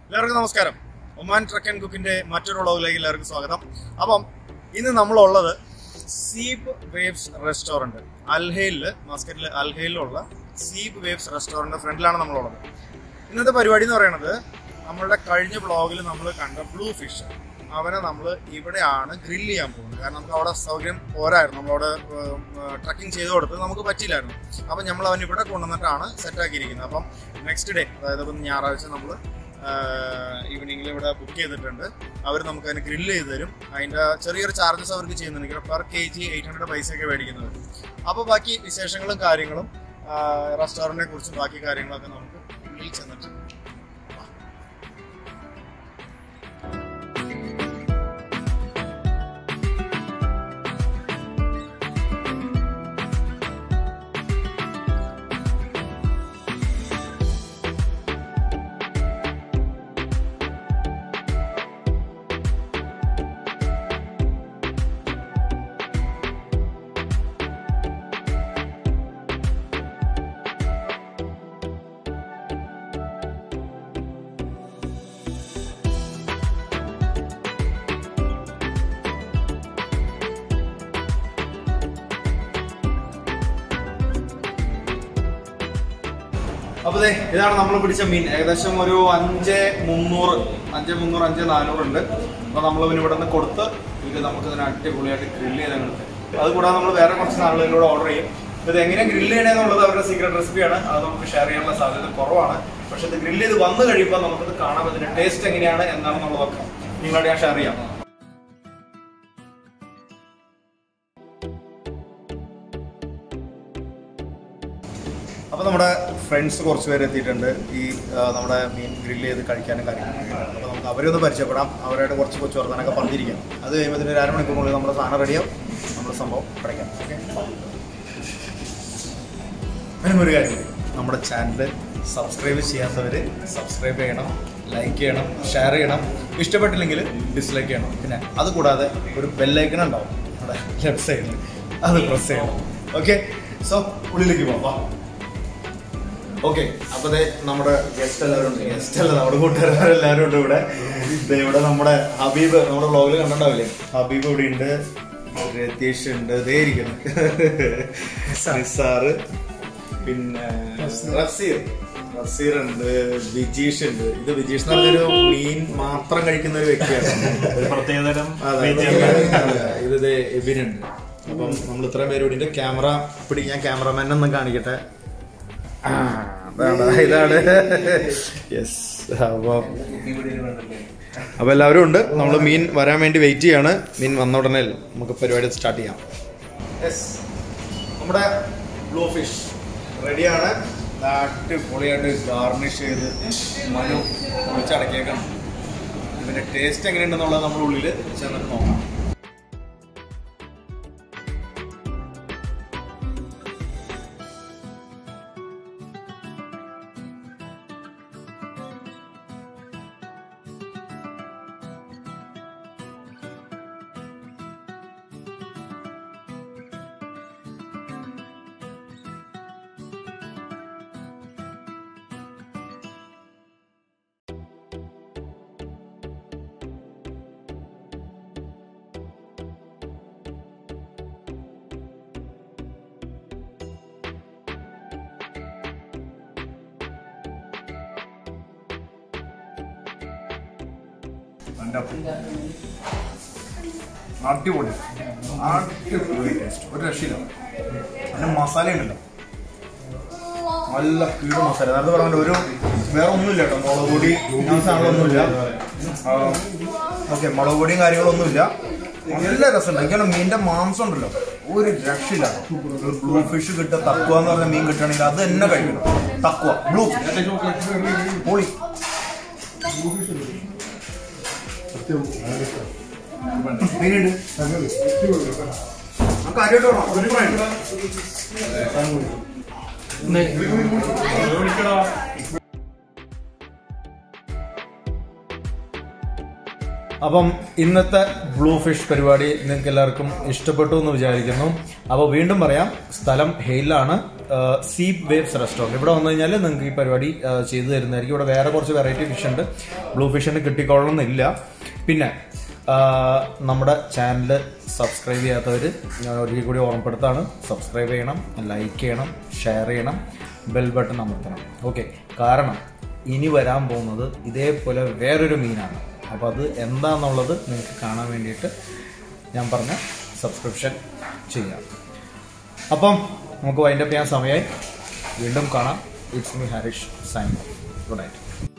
എല്ലാവർക്കും നമസ്കാരം Oman truck and കുക്കിന്റെ മറ്റൊരു വ്ളോഗിലേക്ക് എല്ലാവർക്കും സ്വാഗതം അപ്പം ഇന്ന് നമ്മളുള്ളത് സീബ് വേവ്സ് റെസ്റ്റോറന്റ് അൽഹയില് മസ്കറ്റിലെ അൽഹയിലുള്ള സീബ് വേവ്സ് റെസ്റ്റോറന്റ് ഫ്രണ്ടിലാണ് നമ്മളുള്ളത് ഇന്നത്തെ പരിപാടി എന്ന് പറയുന്നത് നമ്മളുടെ കഴിഞ്ഞ വ്ളോഗിൽ നമ്മൾ കണ്ട ബ്ലൂ ഫിഷ് അവനെ നമ്മൾ ഇവിടെയാണ് ഗ്രില്ല് ചെയ്യാൻ പോകുന്നത് കാരണം നമുക്ക് അവിടെ സൗകര്യം പോരായിരുന്നു നമ്മളവിടെ ട്രക്കിംഗ് ചെയ്ത് കൊടുത്ത് നമുക്ക് പറ്റിയില്ലായിരുന്നു അപ്പം നമ്മൾ അവൻ ഇവിടെ കൊണ്ടുവന്നിട്ടാണ് സെറ്റാക്കിയിരിക്കുന്നത് അപ്പം നെക്സ്റ്റ് ഡേ അതായത് ഇപ്പം ഞായറാഴ്ച നമ്മൾ ഈവനിങ്ങിൽ ഇവിടെ ബുക്ക് ചെയ്തിട്ടുണ്ട് അവർ നമുക്ക് അതിന് ഗ്രില്ല് ചെയ്ത് തരും അതിൻ്റെ ചെറിയൊരു ചാർജസ് അവർക്ക് ചെയ്യുന്നുണ്ട് per K G eight hundred പൈസയൊക്കെ മേടിക്കുന്നത് അപ്പോൾ ബാക്കി വിശേഷങ്ങളും കാര്യങ്ങളും റെസ്റ്റോറൻറ്റിനെ കുറിച്ചും ബാക്കി കാര്യങ്ങളൊക്കെ നമുക്ക് ഉള്ളിൽ ചെന്നിട്ട് അപ്പൊ ദേ ഇതാണ് നമ്മൾ പിടിച്ച മീൻ ഏകദേശം ഒരു അഞ്ച് മുന്നൂറ് അഞ്ച് മുന്നൂറ് അഞ്ച് നാനൂറ് ഉണ്ട് അപ്പൊ നമ്മൾ ഇവന് ഇവിടെ നിന്ന് കൊടുത്ത് ഇത് നമുക്ക് ഇതിന് അടിപൊളിയായിട്ട് ഗ്രില്ല് ചെയ്ത് അത് കൂടാതെ നമ്മൾ വേറെ കുറച്ച് നാളുകളിലൂടെ ഓർഡർ ചെയ്യും ഇത് എങ്ങനെ ഗ്രില്ല് ചെയ്യണമെന്നുള്ളത് അവരുടെ സീക്രട്ട് റെസിപ്പിയാണ് അത് നമുക്ക് ഷെയർ ചെയ്യാനുള്ള സാധ്യത കുറവാണ് പക്ഷെ ഇത് ഗ്രില്ല് ചെയ്ത് വന്നു കഴിയുമ്പോൾ നമുക്കത് കാണാം ഇതിന്റെ ടേസ്റ്റ് എങ്ങനെയാണ് എന്താണെന്നുള്ളതൊക്കെ നിങ്ങളോട് ഞാൻ ഷെയർ ചെയ്യാം അപ്പൊ നമ്മുടെ ഫ്രണ്ട്സ് കുറച്ച് പേര് എത്തിയിട്ടുണ്ട് ഈ ആ, നമ്മുടെ മീൻ ഗ്രില്ല് ചെയ്ത് കഴിക്കാനും കാര്യങ്ങളൊക്കെ അപ്പൊ നമുക്ക് അവരെ ഒന്ന് പരിചയപ്പെടാം അവരായിട്ട് കുറച്ച് കൊച്ചു വർത്താനൊക്കെ പറഞ്ഞിരിക്കാം അത് കഴിയുമ്പോൾ ഇതിന് ഒരു അരമണിക്കൂറിനുള്ളിൽ നമ്മുടെ സാധനം റെഡിയാവും നമ്മുടെ സംഭവം കഴിക്കാം ഓക്കെ അതിനും ഒരു കാര്യം നമ്മുടെ ചാനൽ സബ്സ്ക്രൈബ് ചെയ്യാത്തവർ സബ്സ്ക്രൈബ് ചെയ്യണം ലൈക്ക് ചെയ്യണം ഷെയർ ചെയ്യണം ഇഷ്ടപ്പെട്ടില്ലെങ്കിൽ ഡിസ്ലൈക്ക് ചെയ്യണം പിന്നെ അത് കൂടാതെ ഒരു ബെല്ലൈക്കൺ ഉണ്ടാവും നമ്മുടെ ലെഫ്റ്റ് സൈഡിൽ അത് പ്രസ് ചെയ്യണം ഓക്കെ സോ ഉള്ളിലേക്ക് പോവാം ഓക്കെ അപ്പൊ ദേ നമ്മുടെ ഗസ്റ്റ് എല്ലാവരും ഉണ്ട് ഗസ്റ്റ് അല്ല നമ്മുടെ കൂട്ടുകാരെല്ലാവരും ഉണ്ട് ഇവിടെ ദേ ഇവിടെ നമ്മുടെ ഹബീബ് നമ്മുടെ വ്ളോഗിൽ കണ്ടിട്ടുണ്ടാവില്ലേ ഹബീബ് ഇവിടെ ഉണ്ട് രതീഷ് ഉണ്ട് ദേ ഇരിക്കുന്നു നിസാറ് പിന്നെ റസീർ റസീർ ഉണ്ട് വിജീഷ് ഉണ്ട് ഇത് വിജീഷ് എന്ന് പറഞ്ഞൊരു മീൻ മാത്രം കഴിക്കുന്ന ഒരു വ്യക്തിയാണ് ഒരു പ്രത്യേകതരം അതെ, അതെ. ഇത് ദേ എബിനുണ്ട് അപ്പം നമ്മൾ ഇത്രയും പേര് ഇവിടെ ക്യാമറ പിടി ഞാൻ ക്യാമറമാൻ ഒന്ന് കാണിക്കട്ടെ ആ, അതാണ് ഇതാണ് യെസ് അപ്പൊ അപ്പൊ എല്ലാവരും ഉണ്ട് നമ്മൾ മീൻ വരാൻ വേണ്ടി വെയിറ്റ് ചെയ്യാണ് മീൻ വന്ന ഉടനെ നമുക്ക് പരിപാടി സ്റ്റാർട്ട് ചെയ്യാം നമ്മുടെ ബ്ലൂ ഫിഷ് റെഡിയാണ് അടിപൊളിയായിട്ട് ഗാർണിഷ് ചെയ്ത് മനു പൊളിച്ചടക്കിയേക്കണം ഇതിന്റെ ടേസ്റ്റ് എങ്ങനെയുണ്ടെന്നുള്ളത് നമ്മുടെ ഉള്ളിൽ ചെന്നിട്ട് നോക്കാം അടിപൊളി അടിപൊളി ടേസ്റ്റ് ഒരു രക്ഷയില്ല അതിന്റെ മസാല ഉണ്ടല്ലോ നല്ല കീട് മസാല നേരത്തെ പറഞ്ഞ ഒരു വേറെ ഒന്നുമില്ല കേട്ടോ മുളക് പൊടി ഈ സാധനങ്ങളൊന്നുമില്ല ഓക്കെ മുളക് പൊടിയും കാര്യങ്ങളൊന്നുമില്ല നല്ല രസമുണ്ട് എനിക്കാണ് മീനിന്റെ മാംസം ഉണ്ടല്ലോ ഒരു രക്ഷയില്ല ഒരു ബ്ലൂ ഫിഷ് കിട്ടുക തക്കുവ എന്ന് പറഞ്ഞ മീൻ കിട്ടുകയാണെങ്കിൽ അത് തന്നെ കഴിക്കണം തക്കുവ ബ്ലൂ പൊളി മീനുണ്ട് നമുക്ക് കാര്യമായിട്ട് വേണം ഒരു പ്രായം അപ്പം ഇന്നത്തെ ബ്ലൂ ഫിഷ് പരിപാടി നിങ്ങൾക്ക് എല്ലാവർക്കും ഇഷ്ടപ്പെട്ടു എന്ന് വിചാരിക്കുന്നു അപ്പോൾ വീണ്ടും പറയാം സ്ഥലം ഹെയിലാണ് സീപ്പ് വേവ്സ് റെസ്റ്റോറൻറ്റ് ഇവിടെ വന്നു കഴിഞ്ഞാൽ നിങ്ങൾക്ക് ഈ പരിപാടി ആ, ചെയ്തു തരുന്നതായിരിക്കും ഇവിടെ വേറെ കുറച്ച് വെറൈറ്റി ഫിഷ് ഉണ്ട് ബ്ലൂ ഫിഷിന് കിട്ടിക്കൊള്ളണമെന്നില്ല പിന്നെ ആ, നമ്മുടെ ചാനൽ സബ്സ്ക്രൈബ് ചെയ്യാത്തവർ ഞാൻ ഒരിക്കൽ കൂടി ഓർമ്മപ്പെടുത്താണ് സബ്സ്ക്രൈബ് ചെയ്യണം ലൈക്ക് ചെയ്യണം ഷെയർ ചെയ്യണം ബെൽ ബട്ടൺ അമർത്തണം ഓക്കെ കാരണം ഇനി വരാൻ പോകുന്നത് ഇതേപോലെ വേറൊരു മീനാണ് അപ്പോൾ അത് എന്താണെന്നുള്ളത് നിങ്ങൾക്ക് കാണാൻ വേണ്ടിയിട്ട് ഞാൻ പറഞ്ഞ സബ്സ്ക്രിപ്ഷൻ ചെയ്യാം അപ്പം നമുക്ക് വൈൻഡപ്പ് ചെയ്യാൻ സമയമായി വീണ്ടും കാണാം ഇറ്റ്സ് മീ ഹരീഷ് സൈൻ ഗുഡ് നൈറ്റ്